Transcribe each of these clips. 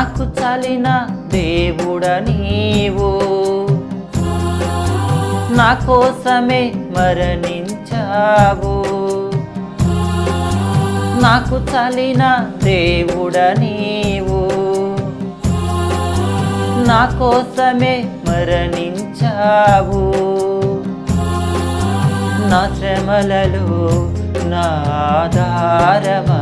నాకు చలిన దేవుడ నీవు నా కోసమే మరణించావు నాకు చలిన దేవుడ నీవు నా కోసమే మరణించావు నా శ్రమలలో నా ఆధారమా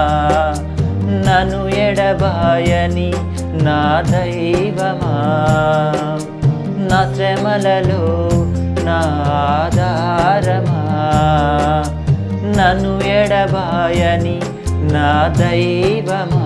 నన్ను ఎడబాయని నా దైవమా నా శ్రమలలో నా ఆధారమా నన్ను ఎడబాయని నా దైవమా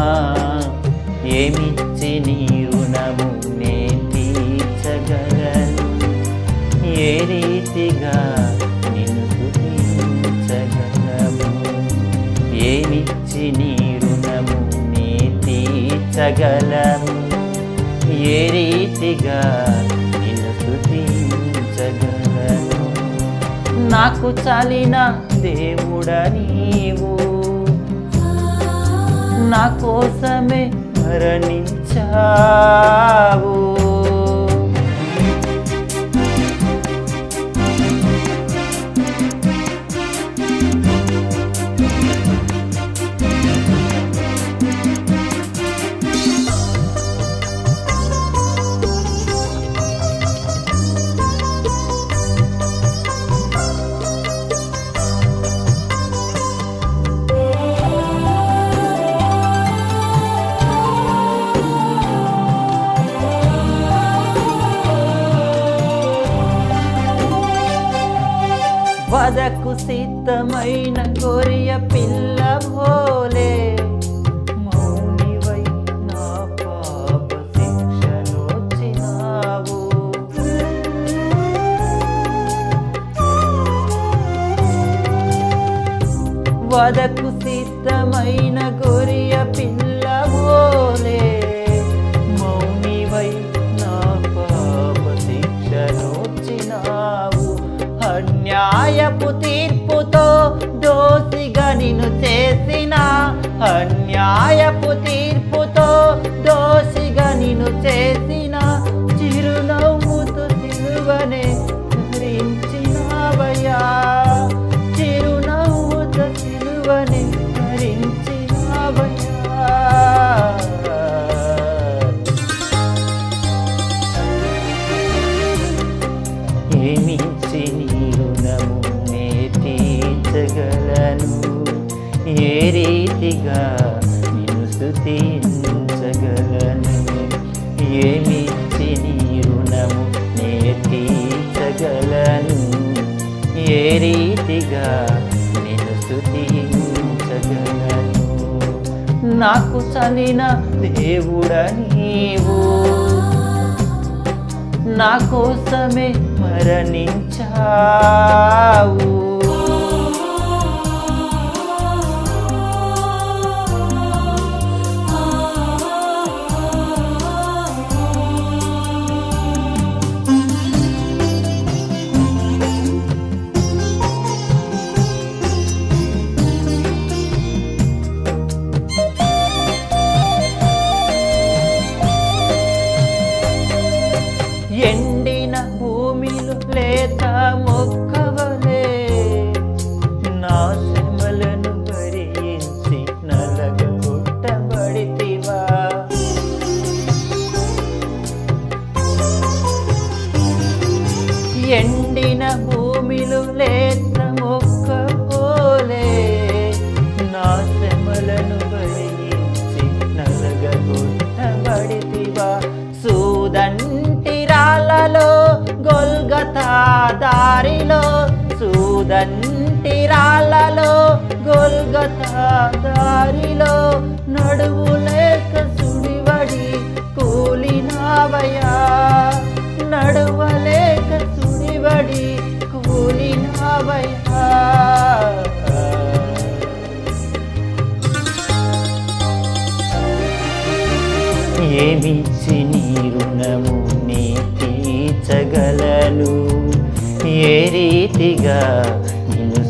ఏమిచ్చి నీ రుణము నే తీర్చగలను ఏ రీతిగా నిన్ను స్తుతించగలము ఏమిచ్చి నీ రుణము నే తీర్చగలము ఏ రీతిగా నిన్ను స్తుతించగలను నాకు చాలిన దేవుడ నీవు నా కోసమే మరణించావు వదకు సిద్ధమైన గొరియ పిల్ల భోలే మౌనివై నా పాప శిక్షనొచ్చినావు వదకు సిద్ధమైన గొరియ పిల్ల భోలే మౌనివై నా పాప శిక్షనొచ్చినావు అన్యాయపు తీర్పుతో దోసిగా నిన్ను చేసిన అన్యాయపు తీర్పుతో దోసిగా నిన్ను చేసిన చిరునవ్వుతో సిలువనే ధరించినావయ్యా చిరునవ్వుతో సిలువనే ధరించినావయ్యా ఏమిచ్చి నీ రుణము నే తీర్చగలను ఏ రీతిగా నిన్ను స్థుతించగలను ఏమిచ్చి నీ రుణము నే తీర్చగలను ఏ రీతిగా నిన్ను స్థుతించగలను నాకు చలిన దేవుడ నీవు నా కోసమే మరణించావు ఎండిన భూమిలో లేత మొక్కవలే నా శ్రమలను భరించి నలగ కొట్టబడితివా ఎండిన భూమిలో లేత మొక్క పోలే నా శ్రమలను భరించి నలగ కొట్టబడితివా సూదంటి రాళ్ళలో గొల్గతా దారిలో సూదంటి రాళ్ళలో గొల్గతా దారిలో నడువు లేక సుడివడి కూలినావయా నడువలేక సుడివడి కూలినావయా ఏమిచ్చి నీ రుణము నీ తీర్చగలను ఏ రీతిగా నిన్ను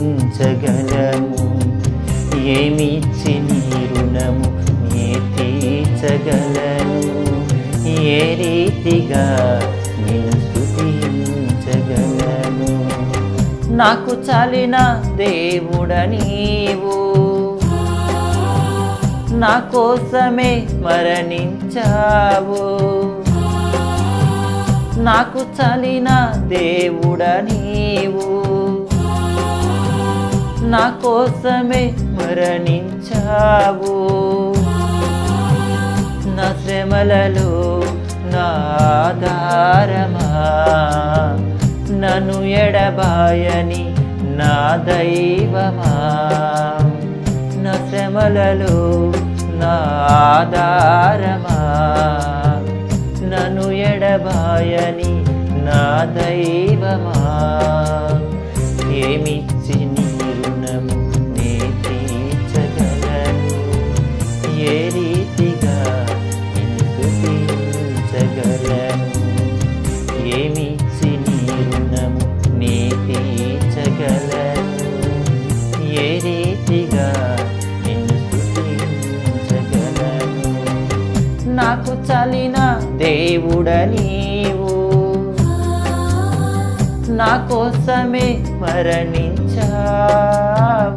స్థుతించగలము ఏమిచ్చి నీ రుణము నీ తీర్చ తీర్చగలను ఏ రీతిగా నేను స్థుతించగలను నాకు చాలిన దేవుడ నీవు నా కోసమే మరణించావు నాకు చలిన దేవుడ నీవు నా కోసమే మరణించావు నా శ్రమలలో నా ఆధారమా నన్ను ఎడబాయని నా దైవమా నా శ్రమలలో నా ఆధారమా నన్ను ఎడబాయని నా దైవమా ఏమిచ్చి నీ రుణము నే తీర్చగలను ఏ రీతిగా నిన్ను స్తుతించగలను ఏమిచ్చి నీ రుణము నే తీర్చగలను ఏ రీతిగా నిన్ను స్తుతించగలను నాకు చలిన దేవుడ నీవు నా కోసమే మరణించావు